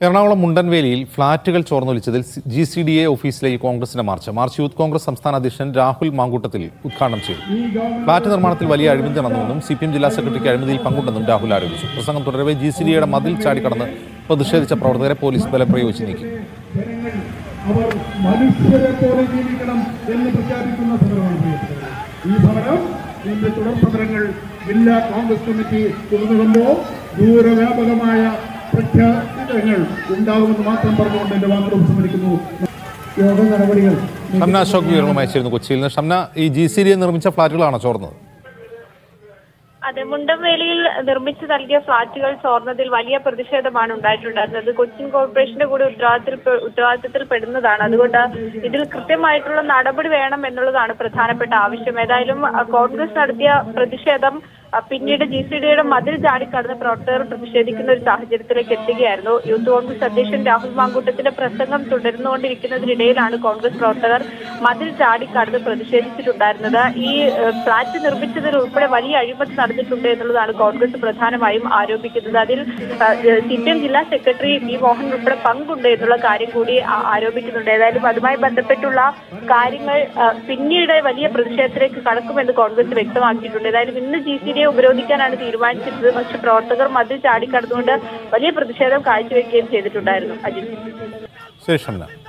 എറണാകുളം മുണ്ടൻവേലിയിൽ ഫ്ളാറ്റുകൾ ചോർന്നൊലിച്ചതിൽ ജി സി ഡി എ ഓഫീസിലേക്ക് കോൺഗ്രസിന്റെ മാർച്ച് മാർച്ച് യൂത്ത് കോൺഗ്രസ് സംസ്ഥാന അധ്യക്ഷൻ രാഹുൽ മാങ്കൂട്ടത്തിൽ ഉദ്ഘാടനം ചെയ്തു ഫ്ളാറ്റ് നിർമ്മാണത്തിൽ വലിയ അഴിമതി നടന്നുവെന്നും സി പി എം ജില്ലാ സെക്രട്ടറിക്ക് അഴിമതിയിൽ പങ്കുണ്ടെന്നും രാഹുൽ ആരോപിച്ചു പ്രസംഗം തുടരവെ ജി സി ഡി എയുടെ മതിൽ ചാടിക്കടന്ന് പ്രതിഷേധിച്ച പ്രവർത്തകരെ പോലീസ് ബലം പ്രയോഗിച്ച് നീക്കി ജനങ്ങൾ അവർ മനുഷ്യരെ പോലെ ജീവിക്കണം എന്ന് പ്രഖ്യാപിക്കുന്ന സമരമാണ് പ്രിയപ്പെട്ടത് ഈ സമരം ഇതിന്റെ തുടർ സമരങ്ങൾ ജില്ലാ കോൺഗ്രസ് കമ്മിറ്റി തുടർന്നുകൊണ്ടോ ദൂരവ്യാപകമായ പ്രഖ്യാപനങ്ങൾ ഉണ്ടാകുമെന്ന് മാത്രം പറഞ്ഞുകൊണ്ട് എന്റെ വാക്കുകൾ ഉപസംഹരിക്കുന്നു യോഗ നടപടികൾ ഷംന അശോക് വിവരങ്ങളുമായി ചേരുന്നു കൊച്ചിയിൽ നിന്ന് ഷംന ഈ ജി സി ഡി എ നിർമ്മിച്ച ഫ്ളാറ്റുകളാണോ ചോർന്നത് അതെ മുണ്ടംവേലിയിൽ നിർമ്മിച്ചു നൽകിയ ഫ്ളാറ്റുകൾ ചോർന്നതിൽ വലിയ പ്രതിഷേധമാണ് ഉണ്ടായിട്ടുണ്ടായിരുന്നത് കൊച്ചിൻ കോർപ്പറേഷന്റെ കൂടി ഉത്തരവാദിത്തത്തിൽ ഉത്തരവാദിത്തത്തിൽ പെടുന്നതാണ് അതുകൊണ്ട് ഇതിൽ കൃത്യമായിട്ടുള്ള നടപടി വേണം എന്നുള്ളതാണ് പ്രധാനപ്പെട്ട ആവശ്യം ഏതായാലും അഹ്, കോൺഗ്രസ് നടത്തിയ പ്രതിഷേധം അഹ്, പിന്നീട് ജി സി ഡിയുടെ മതിൽ ചാടിക്കടന്ന് പ്രവർത്തകർ പ്രതിഷേധിക്കുന്ന ഒരു സാഹചര്യത്തിലേക്ക് എത്തുകയായിരുന്നു യൂത്ത് കോൺഗ്രസ് അധ്യക്ഷൻ രാഹുൽ മാങ്കൂട്ടത്തിന്റെ പ്രസംഗം തുടരുന്നുകൊണ്ടിരിക്കുന്നതിനിടയിലാണ് കോൺഗ്രസ് പ്രവർത്തകർ മതിൽ ചാടിക്കടന്ന് പ്രതിഷേധിച്ചിട്ടുണ്ടായിരുന്നത് ഈ ഏഹ്, ഫ്ളാറ്റ് നിർമ്മിച്ചതിൽ ഉൾപ്പെടെ വലിയ അഴിമതി നടന്നിട്ടുണ്ട് എന്നുള്ളതാണ് കോൺഗ്രസ് പ്രധാനമായും ആരോപിക്കുന്നത് അതിൽ സി പി എം ജില്ലാ സെക്രട്ടറി വി മോഹൻ ഉൾപ്പെടെ പങ്കുണ്ട് എന്നുള്ള കാര്യം കൂടി ആ- ആരോപിക്കുന്നുണ്ട് ഏതായാലും അതുമായി ബന്ധപ്പെട്ടുള്ള കാര്യങ്ങൾ ആ, പിന്നീട് വലിയ പ്രതിഷേധത്തിലേക്ക് കടക്കുമെന്ന് കോൺഗ്രസ് വ്യക്തമാക്കിയിട്ടുണ്ട് ഏതായാലും ഇന്ന് ജി സി ഡിയെ ഉപരോധിക്കാനാണ് തീരുമാനിച്ചിരുന്നത് പക്ഷേ പ്രവർത്തകർ മതിൽ ചാടിക്കടന്നുകൊണ്ട് വലിയ പ്രതിഷേധം കാഴ്ചവെക്കുകയും ചെയ്തിട്ടുണ്ടായിരുന്നു അജിത് ശരി ഷംന